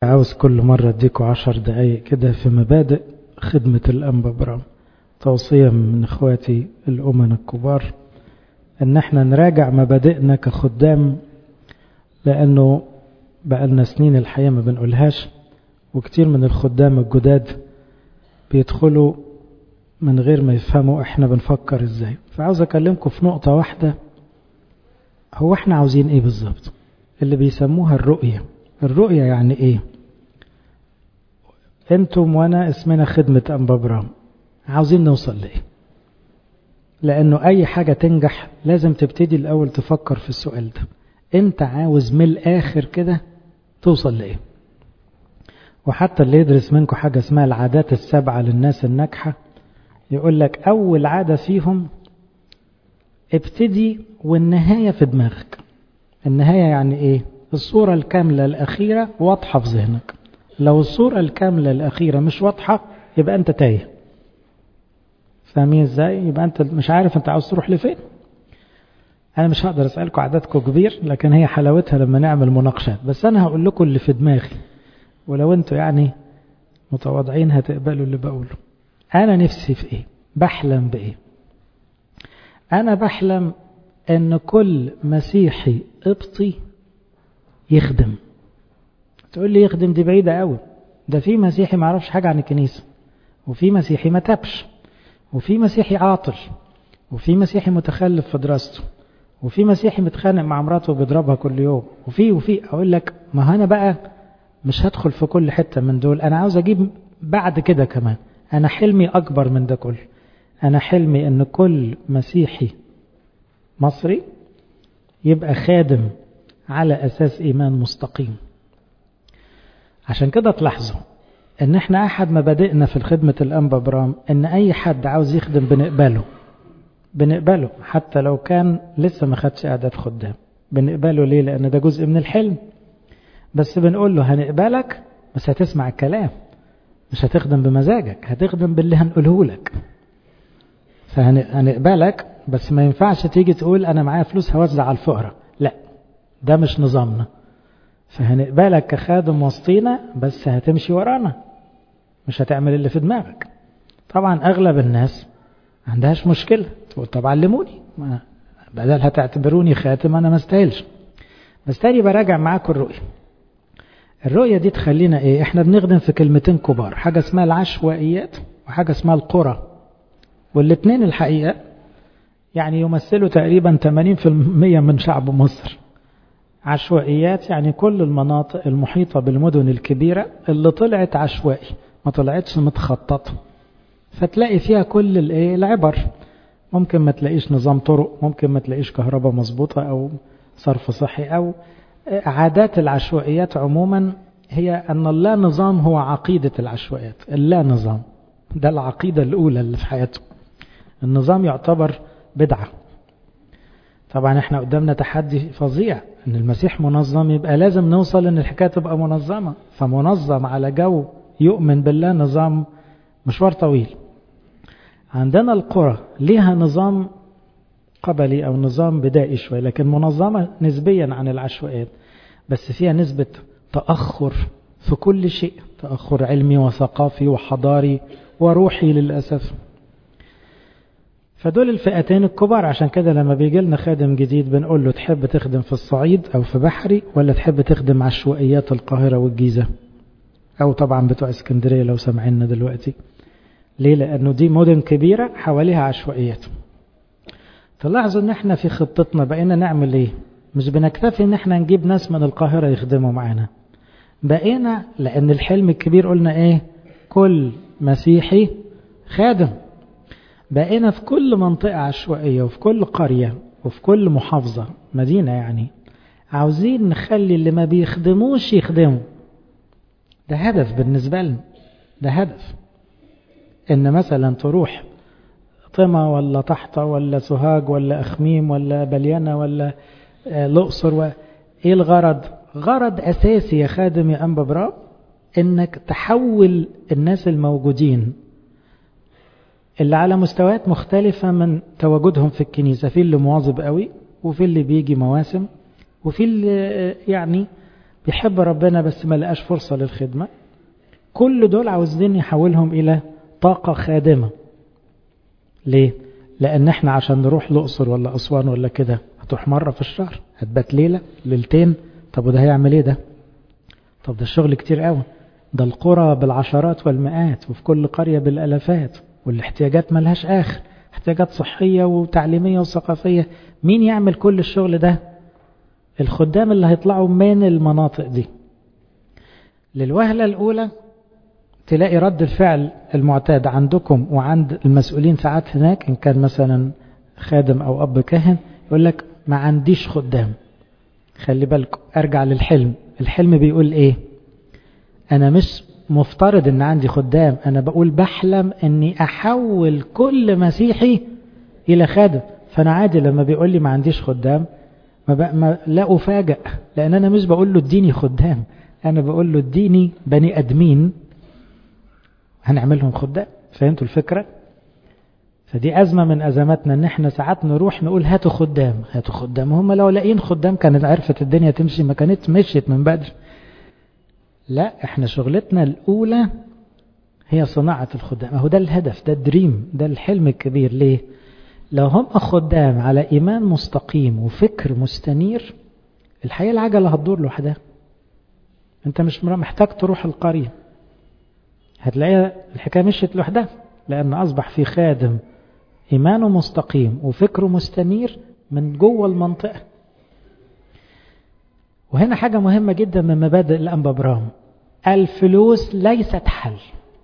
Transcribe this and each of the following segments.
عاوز كل مرة اديكوا عشر دقايق كده في مبادئ خدمة الأنبا برام توصية من اخواتي الأمن الكبار ان احنا نراجع مبادئنا كخدام لانه بقالنا سنين الحقيقة ما بنقولهاش وكتير من الخدام الجداد بيدخلوا من غير ما يفهموا احنا بنفكر ازاي فعاوز اكلمكم في نقطة واحدة هو احنا عاوزين ايه بالظبط اللي بيسموها الرؤية الرؤية يعني ايه انتم وانا اسمنا خدمة انبا برام عاوزين نوصل لايه لانه اي حاجة تنجح لازم تبتدي الاول تفكر في السؤال ده انت عاوز من الاخر كده توصل لايه وحتى اللي يدرس منكم حاجة اسمها العادات السبعة للناس الناجحة يقول لك اول عادة فيهم ابتدي والنهاية في دماغك النهاية يعني ايه الصورة الكاملة الأخيرة واضحة في ذهنك لو الصورة الكاملة الأخيرة مش واضحة يبقى أنت تايه فاهمين ازاي يبقى أنت مش عارف أنت عاوز تروح لفين أنا مش هقدر أسألكم عددكم كبير لكن هي حلاوتها لما نعمل مناقشات بس أنا هقول لكم اللي في دماغي ولو أنتوا يعني متواضعين هتقبلوا اللي بقوله أنا نفسي في إيه بحلم بإيه أنا بحلم أن كل مسيحي قبطي يخدم تقول لي يخدم دي بعيدة قوي ده في مسيحي ما يعرفش حاجة عن الكنيسة وفي مسيحي ما تبش وفي مسيحي عاطل وفي مسيحي متخلف في دراسته وفي مسيحي متخانق مع مراته وبيضربها كل يوم وفي وفي اقول لك ما انا بقى مش هدخل في كل حتة من دول انا عاوز اجيب بعد كده كمان انا حلمي اكبر من ده كله انا حلمي ان كل مسيحي مصري يبقى خادم على أساس إيمان مستقيم عشان كده تلاحظوا ان احنا احد مبادئنا في الخدمة الانبا برام ان اي حد عاوز يخدم بنقبله بنقبله حتى لو كان لسه ما خدش اعداد خدام بنقبله ليه لان ده جزء من الحلم بس بنقول له هنقبلك بس هتسمع الكلام مش هتخدم بمزاجك هتخدم باللي هنقوله لك فهنقبلك بس ما ينفعش تيجي تقول انا معايا فلوس هوزع على الفقراء لا ده مش نظامنا فهنقبلك كخادم وسطينا بس هتمشي ورانا مش هتعمل اللي في دماغك طبعا اغلب الناس ما عندهاش مشكلة تقول طب علموني بدل هتعتبروني خاتم انا ما استاهلش بس تاني براجع معاكم الرؤية الرؤية دي تخلينا ايه احنا بنخدم في كلمتين كبار حاجة اسمها العشوائيات وحاجة اسمها القرى والاثنين الحقيقة يعني يمثلوا تقريبا 80% من شعب مصر عشوائيات يعني كل المناطق المحيطة بالمدن الكبيرة اللي طلعت عشوائي ما طلعتش متخططة فتلاقي فيها كل الايه العبر ممكن ما تلاقيش نظام طرق ممكن ما تلاقيش كهرباء مظبوطة او صرف صحي او عادات العشوائيات عموما هي ان اللا نظام هو عقيدة العشوائيات اللا نظام ده العقيدة الاولى اللي في حياته النظام يعتبر بدعة طبعا احنا قدامنا تحدي فظيع ان المسيح منظم يبقى لازم نوصل ان الحكاية تبقى منظمة فمنظم على جو يؤمن بالله نظام مشوار طويل عندنا القرى ليها نظام قبلي او نظام بدائي شوي لكن منظمة نسبيا عن العشوائيات بس فيها نسبة تأخر في كل شيء تأخر علمي وثقافي وحضاري وروحي للأسف فدول الفئتين الكبار عشان كده لما بيجي لنا خادم جديد بنقول له تحب تخدم في الصعيد او في بحري ولا تحب تخدم عشوائيات القاهرة والجيزة او طبعا بتوع اسكندرية لو سامعيننا دلوقتي ليه لانه دي مدن كبيرة حواليها عشوائيات تلاحظوا ان احنا في خطتنا بقينا نعمل ايه مش بنكتفي ان احنا نجيب ناس من القاهرة يخدموا معانا بقينا لان الحلم الكبير قلنا ايه كل مسيحي خادم بقينا في كل منطقة عشوائية وفي كل قرية وفي كل محافظة مدينة يعني عاوزين نخلي اللي ما بيخدموش يخدموا ده هدف بالنسبة لنا ده هدف ان مثلا تروح طمة ولا طحطة ولا سوهاج ولا أخميم ولا بليانة ولا الأقصر و... ايه الغرض غرض أساسي يا خادم يا أنبا برام انك تحول الناس الموجودين اللي على مستويات مختلفة من تواجدهم في الكنيسة في اللي مواظب قوي وفي اللي بيجي مواسم وفي اللي يعني بيحب ربنا بس ما لقاش فرصة للخدمة كل دول عاوزين يحولهم إلى طاقة خادمة ليه؟ لأن احنا عشان نروح الأقصر ولا أسوان ولا كده هتروح مرة في الشهر هتبات ليلة ليلتين طب وده هيعمل ايه ده؟ طب ده الشغل كتير قوي ده القرى بالعشرات والمئات وفي كل قرية بالألفات والاحتياجات ملهاش آخر احتياجات صحية وتعليمية وثقافية مين يعمل كل الشغل ده الخدام اللي هيطلعوا من المناطق دي للوهلة الأولى تلاقي رد الفعل المعتاد عندكم وعند المسؤولين ساعات هناك إن كان مثلا خادم أو أب كاهن يقول لك ما عنديش خدام خلي بالكم أرجع للحلم الحلم بيقول إيه أنا مش مفترض ان عندي خدام انا بقول بحلم اني احول كل مسيحي الى خادم فانا عادي لما بيقول لي ما عنديش خدام ما, بق... ما لا افاجئ لان انا مش بقول له اديني خدام انا بقول له اديني بني ادمين هنعملهم خدام فهمتوا الفكره فدي ازمه من ازماتنا ان احنا ساعات نروح نقول هاتوا خدام هاتوا خدام هم لو لاقيين خدام كانت عرفت الدنيا تمشي ما كانت مشيت من بدري لا احنا شغلتنا الاولى هي صناعة الخدام اهو ده الهدف ده الدريم ده الحلم الكبير ليه لو هم خدام على ايمان مستقيم وفكر مستنير الحقيقة العجلة هتدور لوحدها انت مش محتاج تروح القرية هتلاقيها الحكاية مشيت لوحدها لان اصبح في خادم ايمانه مستقيم وفكره مستنير من جوه المنطقة وهنا حاجة مهمة جدا من مبادئ الأنبا برام الفلوس ليست حل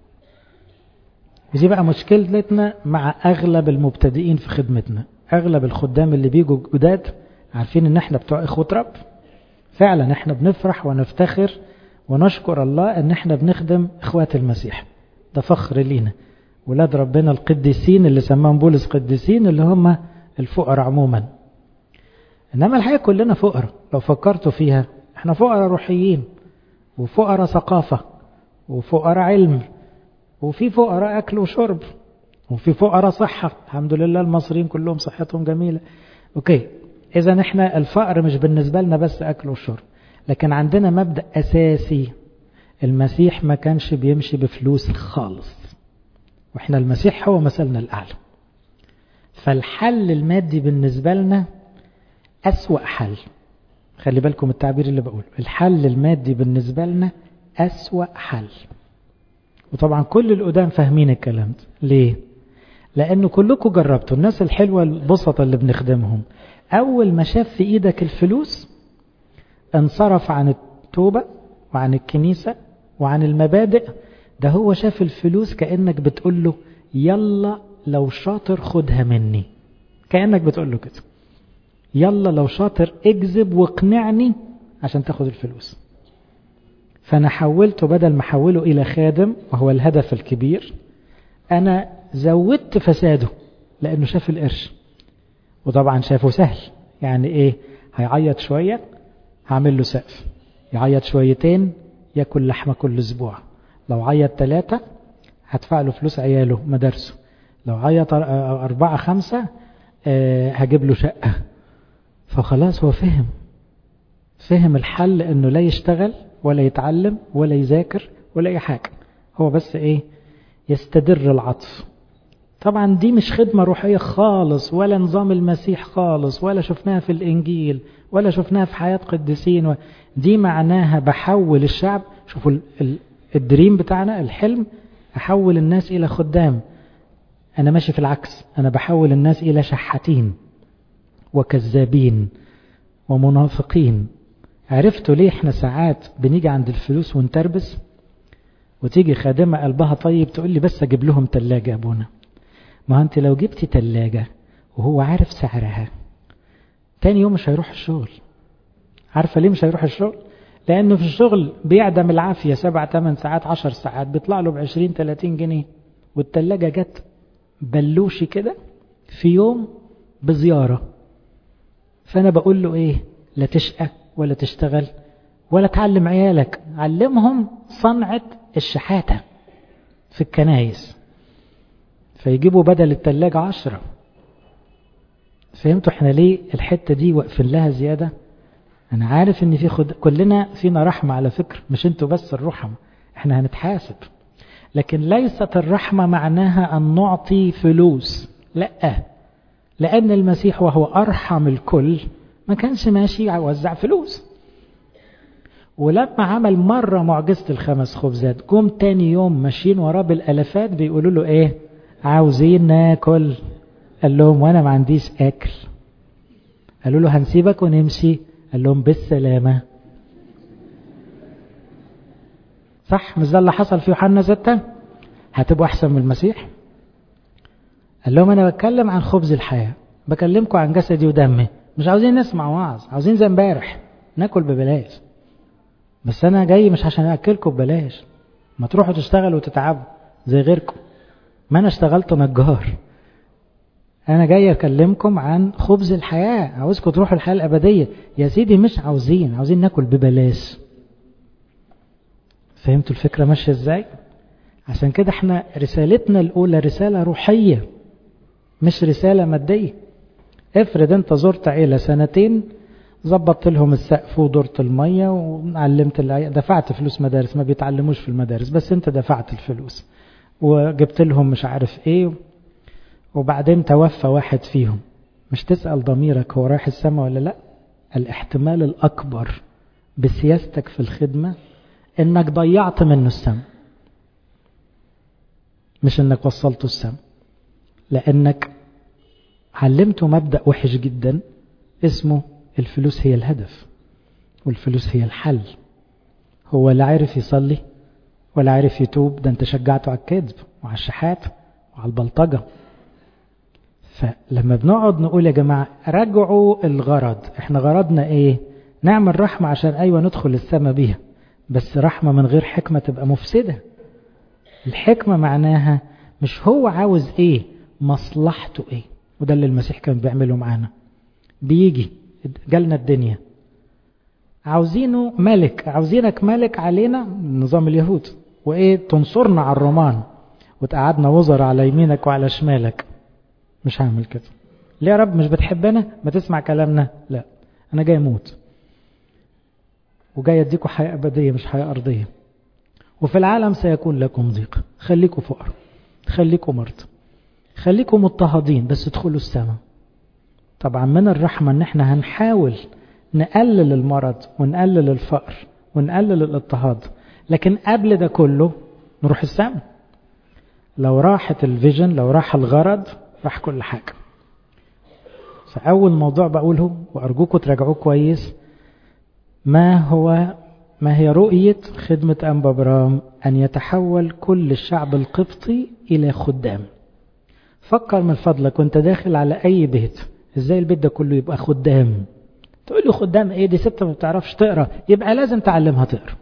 ودي بقى مشكلتنا مع أغلب المبتدئين في خدمتنا أغلب الخدام اللي بيجوا جداد عارفين إن إحنا بتوع إخوة رب فعلا إحنا بنفرح ونفتخر ونشكر الله إن إحنا بنخدم إخوات المسيح ده فخر لينا ولاد ربنا القديسين اللي سماهم بولس قديسين اللي هم الفقراء عموما إنما الحقيقة كلنا فقراء لو فكرتوا فيها احنا فقراء روحيين وفقراء ثقافة وفقراء علم وفي فقراء أكل وشرب وفي فقراء صحة الحمد لله المصريين كلهم صحتهم جميلة أوكي إذا احنا الفقر مش بالنسبة لنا بس أكل وشرب لكن عندنا مبدأ أساسي المسيح ما كانش بيمشي بفلوس خالص واحنا المسيح هو مثلنا الأعلى فالحل المادي بالنسبة لنا أسوأ حل خلي بالكم التعبير اللي بقوله الحل المادي بالنسبة لنا أسوأ حل وطبعا كل القدام فاهمين الكلام ده ليه لأنه كلكم جربتوا الناس الحلوة البسطة اللي بنخدمهم أول ما شاف في إيدك الفلوس انصرف عن التوبة وعن الكنيسة وعن المبادئ ده هو شاف الفلوس كأنك بتقول له يلا لو شاطر خدها مني كأنك بتقول له كده يلا لو شاطر اكذب واقنعني عشان تاخد الفلوس فأنا حولته بدل ما حوله إلى خادم وهو الهدف الكبير أنا زودت فساده لأنه شاف القرش وطبعا شافه سهل يعني إيه هيعيط شوية هعمل له سقف يعيط شويتين ياكل لحمة كل أسبوع لو عيط ثلاثة هدفع له فلوس عياله مدارسه لو عيط أربعة خمسة أه هجيب له شقة فخلاص هو فهم فهم الحل انه لا يشتغل ولا يتعلم ولا يذاكر ولا اي حاجة هو بس ايه يستدر العطف طبعا دي مش خدمة روحية خالص ولا نظام المسيح خالص ولا شفناها في الانجيل ولا شفناها في حياة قديسين دي معناها بحول الشعب شوفوا الدريم بتاعنا الحلم احول الناس الى خدام انا ماشي في العكس انا بحول الناس الى شحاتين وكذابين ومنافقين عرفتوا ليه احنا ساعات بنيجي عند الفلوس ونتربس وتيجي خادمة قلبها طيب تقول لي بس اجيب لهم تلاجة يا ابونا ما انت لو جبتي تلاجة وهو عارف سعرها تاني يوم مش هيروح الشغل عارفة ليه مش هيروح الشغل لانه في الشغل بيعدم العافية سبع ثمان ساعات عشر ساعات بيطلع له بعشرين تلاتين جنيه والتلاجة جت بلوشي كده في يوم بزيارة فأنا بقول له إيه لا تشقى ولا تشتغل ولا تعلم عيالك علمهم صنعة الشحاتة في الكنايس فيجيبوا بدل التلاجة عشرة فهمتوا احنا ليه الحتة دي واقفين لها زيادة انا عارف ان في خد... كلنا فينا رحمة على فكرة مش انتوا بس الرحمة احنا هنتحاسب لكن ليست الرحمة معناها ان نعطي فلوس لا لان المسيح وهو ارحم الكل ما كانش ماشي يوزع فلوس ولما عمل مرة معجزة الخمس خبزات جم تاني يوم ماشيين وراه بالالافات بيقولوا له ايه عاوزين ناكل قال لهم وانا ما عنديش اكل قالوا له هنسيبك ونمشي قال لهم بالسلامة صح مش ده اللي حصل في يوحنا ستة هتبقوا أحسن من المسيح قال لهم أنا بتكلم عن خبز الحياة بكلمكم عن جسدي ودمي مش عاوزين نسمع وعظ عاوزين زي امبارح ناكل ببلاش بس أنا جاي مش عشان أكلكم ببلاش ما تروحوا تشتغلوا وتتعبوا زي غيركم ما أنا اشتغلت نجار أنا جاي أكلمكم عن خبز الحياة عاوزكم تروحوا الحياة الأبدية يا سيدي مش عاوزين عاوزين ناكل ببلاش فهمتوا الفكرة ماشية ازاي عشان كده احنا رسالتنا الأولى رسالة روحية مش رسالة مادية افرض انت زرت عيلة سنتين ظبطت لهم السقف ودورة المية وعلمت العيال دفعت فلوس مدارس ما بيتعلموش في المدارس بس انت دفعت الفلوس وجبت لهم مش عارف ايه وبعدين توفى واحد فيهم مش تسأل ضميرك هو رايح السماء ولا لا الاحتمال الأكبر بسياستك في الخدمة انك ضيعت منه السماء مش انك وصلته السماء لانك علمته مبدأ وحش جدا اسمه الفلوس هي الهدف والفلوس هي الحل هو لا عارف يصلي ولا عارف يتوب ده انت شجعته على الكذب وعلى الشحات وعلى البلطجة فلما بنقعد نقول يا جماعة راجعوا الغرض احنا غرضنا ايه نعمل رحمة عشان ايوه ندخل السماء بيها بس رحمة من غير حكمة تبقى مفسدة الحكمة معناها مش هو عاوز ايه مصلحته ايه وده اللي المسيح كان بيعمله معانا بيجي جالنا الدنيا عاوزينه ملك عاوزينك ملك علينا نظام اليهود وايه تنصرنا على الرومان وتقعدنا وزر على يمينك وعلى شمالك مش هعمل كده ليه يا رب مش بتحبنا ما تسمع كلامنا لا انا جاي اموت وجاي اديكم حياة أبدية مش حياة أرضية وفي العالم سيكون لكم ضيق خليكم فقر خليكم مرضى خليكم مضطهدين بس ادخلوا السماء طبعا من الرحمة ان احنا هنحاول نقلل المرض ونقلل الفقر ونقلل الاضطهاد لكن قبل ده كله نروح السماء لو راحت الفيجن لو راح الغرض راح كل حاجة فأول موضوع بقوله وأرجوكم تراجعوه كويس ما هو ما هي رؤية خدمة أنبا برام أن يتحول كل الشعب القبطي إلى خدام فكر من فضلك وانت داخل على أي بيت ازاي البيت ده كله يبقى خدام تقول له خدام ايه دي ست ما بتعرفش تقرا يبقى لازم تعلمها تقرا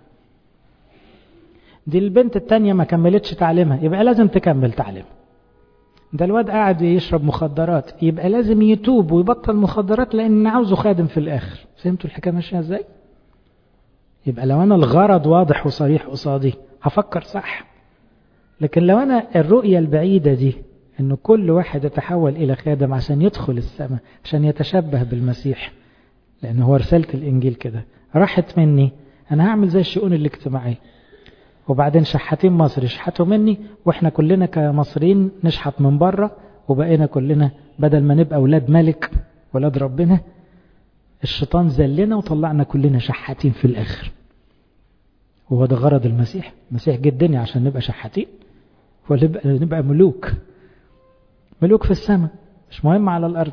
دي البنت التانية ما كملتش تعليمها يبقى لازم تكمل تعليمها ده الواد قاعد يشرب مخدرات يبقى لازم يتوب ويبطل مخدرات لان عاوزه خادم في الاخر فهمتوا الحكايه ماشيه ازاي يبقى لو انا الغرض واضح وصريح قصادي هفكر صح لكن لو انا الرؤيه البعيده دي انه كل واحد يتحول الى خادم عشان يدخل السماء عشان يتشبه بالمسيح لان هو رساله الانجيل كده راحت مني انا هعمل زي الشؤون الاجتماعيه وبعدين شحاتين مصر يشحتوا مني واحنا كلنا كمصريين نشحت من بره وبقينا كلنا بدل ما نبقى اولاد ملك ولاد ربنا الشيطان زلنا وطلعنا كلنا شحاتين في الاخر وهو ده غرض المسيح المسيح جه الدنيا عشان نبقى شحاتين ونبقى نبقى ملوك ملوك في السماء مش مهم على الارض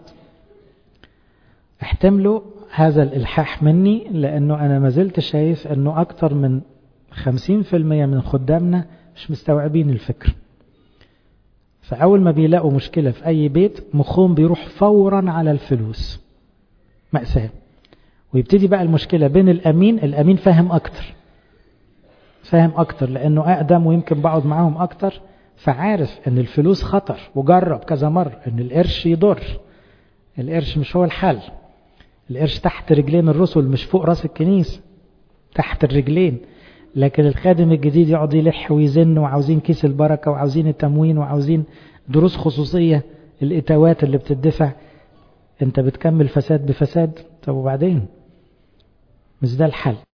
احتملوا هذا الالحاح مني لانه انا ما زلت شايف انه اكتر من 50% من خدامنا مش مستوعبين الفكر فأول ما بيلاقوا مشكلة في أي بيت مخهم بيروح فورا على الفلوس مأساة ويبتدي بقى المشكلة بين الأمين الأمين فاهم أكتر فاهم أكتر لأنه أقدم ويمكن بقعد معاهم أكتر فعارف أن الفلوس خطر وجرب كذا مرة أن القرش يضر القرش مش هو الحل القرش تحت رجلين الرسل مش فوق راس الكنيسة تحت الرجلين لكن الخادم الجديد يقعد يلح ويزن وعاوزين كيس البركة وعاوزين التموين وعاوزين دروس خصوصية الإتاوات اللي بتدفع انت بتكمل فساد بفساد طب وبعدين مش ده الحل